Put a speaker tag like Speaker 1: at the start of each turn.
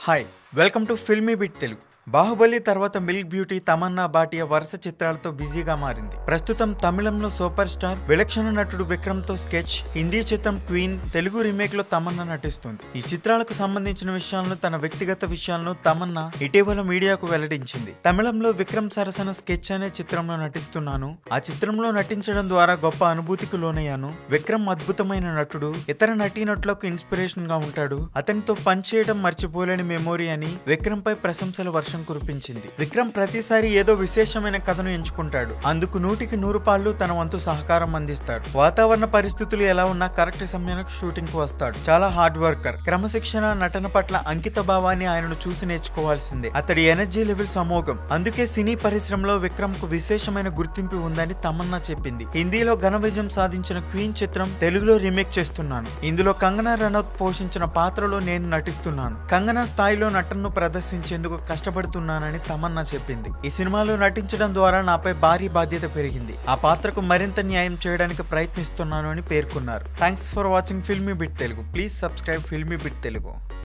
Speaker 1: hi welcome to filmy bit Telugu Baahubali తర్వాత milk beauty Tamannaah Bhatia వరుస చిత్రాలతో బిజీగా మారింది ప్రస్తుతం తమిళంలో సూపర్ స్టార్ విలక్షణ నటుడు విక్రమ్ తో స్కెచ్ హిందీ చిత్రం క్వీన్ తెలుగు రీమేక్ లో తమన్నా నటిస్తుంది ఈ చిత్రాలకు సంబంధించిన విషయాలను తన వ్యక్తిగత విషయాలను తమన్నా ఇటీవల మీడియాకు వెల్లడించింది తమిళంలో విక్రమ్ సరసన స్కెచ్ అనే చిత్రంలో నటిస్తున్నాను ఆ చిత్రంలో నటించడం ద్వారా గొప్ప అనుభూతికి లోనయ్యాను విక్రమ్ అద్భుతమైన నటుడు ఇతర నటీనటులకు ఇన్స్పిరేషన్ గా ఉంటాడు అతనితో పనిచేయడం మర్చిపోలేని మెమోరీ అని విక్రమ్ పై ప్రశంసల వర్షం కురిపించింది విక్రమ్ ప్రతిసారి ఏదో విశేషమైన కథను ఎంచుకుంటాడు అందుకు నూటికి నూరు పాళ్ళు తన వంతు సహకారం అందిస్తాడు వాతావరణ పరిస్థితులు ఎలా ఉన్నా కరెక్ట్ సమయానికి షూటింగ్ కు వస్తాడు చాలా హార్డ్ వర్కర్ క్రమశిక్షణ నటన పట్ల అంకిత భావాన్ని ఆయనను చూసి నేర్చుకోవాల్సిందే అతడి ఎనర్జీ లెవెల్స్ అమోఘం అందుకే సినీ పరిశ్రమలో విక్రమ్ కు విశేషమైన గుర్తింపు ఉందని తమన్నా చెప్పింది హిందీలో ఘన విజయం సాధించిన క్వీన్ చిత్రం తెలుగులో రీమేక్ చేస్తున్నాను ఇందులో కంగనా రనౌత్ పోషించిన పాత్రలో నేను నటిస్తున్నాను కంగనా స్థాయిలో నటనను ప్రదర్శించేందుకు కష్టపడుతున్నానని తమన్నా చెప్పింది ఈ సినిమాలో నటించడం ద్వారా నాపై భారీ బాధ్యత పెరిగింది ఆ పాత్రకు మరింత న్యాయం చేయడానికి ప్రయత్నిస్తున్నాను అని పేర్కొన్నారు thanks for watching filmy bit Telugu please subscribe filmy bit Telugu